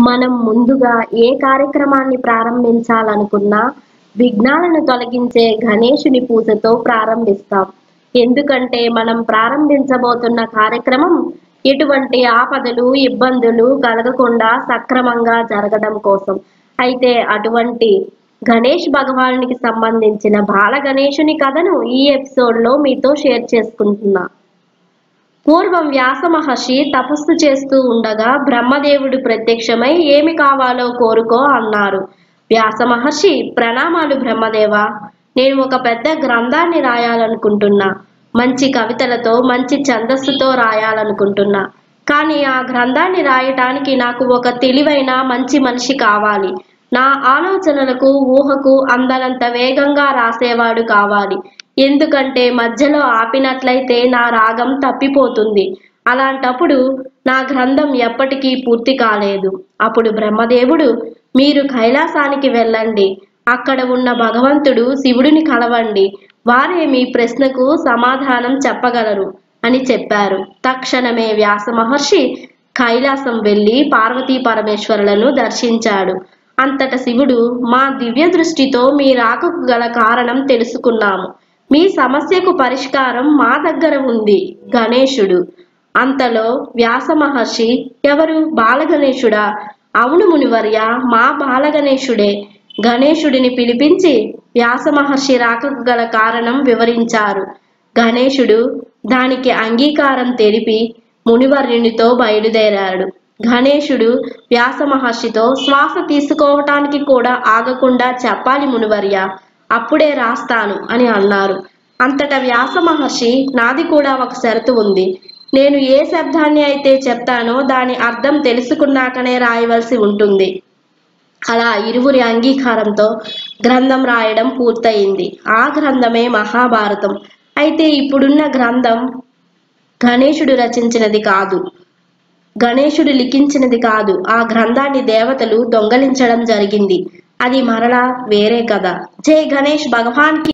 మనం ముందుగా ఏ కార్యక్రమాన్ని ప్రారంభించాలనుకున్నా విఘ్నాలను తొలగించే గణేశుని పూజతో ప్రారంభిస్తాం ఎందుకంటే మనం ప్రారంభించబోతున్న కార్యక్రమం ఎటువంటి ఆపదలు ఇబ్బందులు కలగకుండా సక్రమంగా జరగడం కోసం అయితే అటువంటి గణేష్ భగవానునికి సంబంధించిన బాల గణేశుని కథను ఈ ఎపిసోడ్లో మీతో షేర్ చేసుకుంటున్నా పూర్వం వ్యాస మహర్షి తపస్సు చేస్తూ ఉండగా బ్రహ్మదేవుడు ప్రత్యక్షమై ఏమి కావాలో కోరుకో అన్నారు వ్యాస మహర్షి ప్రణామాలు బ్రహ్మదేవ నేను ఒక పెద్ద గ్రంథాన్ని రాయాలనుకుంటున్నా మంచి కవితలతో మంచి ఛందస్సుతో రాయాలనుకుంటున్నా కానీ ఆ గ్రంథాన్ని రాయటానికి నాకు ఒక తెలివైన మంచి మనిషి కావాలి నా ఆలోచనలకు ఊహకు అందనంత వేగంగా రాసేవాడు కావాలి ఎందుకంటే మధ్యలో ఆపినట్లయితే నా రాగం తప్పిపోతుంది అలాంటప్పుడు నా గ్రంథం ఎప్పటికీ పూర్తి కాలేదు అప్పుడు బ్రహ్మదేవుడు మీరు కైలాసానికి వెళ్ళండి అక్కడ ఉన్న భగవంతుడు శివుడిని కలవండి వారే మీ ప్రశ్నకు సమాధానం చెప్పగలరు అని చెప్పారు తక్షణమే వ్యాస మహర్షి కైలాసం వెళ్ళి పార్వతీ పరమేశ్వరులను దర్శించాడు అంతట శివుడు మా దివ్య దృష్టితో మీ రాకకు గల కారణం తెలుసుకున్నాము మీ సమస్యకు పరిష్కారం మా దగ్గర ఉంది గణేశుడు అంతలో వ్యాస మహర్షి ఎవరు బాలగణేశుడా అవును మునివర్య మా బాలగణేశుడే గణేశుడిని పిలిపించి వ్యాస మహర్షి రాకకు గల కారణం వివరించారు గణేశుడు దానికి అంగీకారం తెలిపి మునివర్యునితో బయలుదేరాడు గణేశుడు వ్యాస మహర్షితో శ్వాస తీసుకోవటానికి కూడా ఆగకుండా చెప్పాలి మునివర్య అప్పుడే రాస్తాను అని అన్నారు అంతటా వ్యాస మహర్షి నాది కూడా ఒక షరతు ఉంది నేను ఏ శబ్దాన్ని అయితే చెప్తానో దాని అర్థం తెలుసుకున్నాకనే రాయవలసి ఉంటుంది అలా ఇరువురి అంగీకారంతో గ్రంథం రాయడం పూర్తయింది ఆ గ్రంథమే మహాభారతం అయితే ఇప్పుడున్న గ్రంథం గణేశుడు రచించినది కాదు గణేశుడు లిఖించినది కాదు ఆ గ్రంథాన్ని దేవతలు దొంగలించడం జరిగింది అది మరలా వేరే కథ జై గణేష్ భగవాన్ కి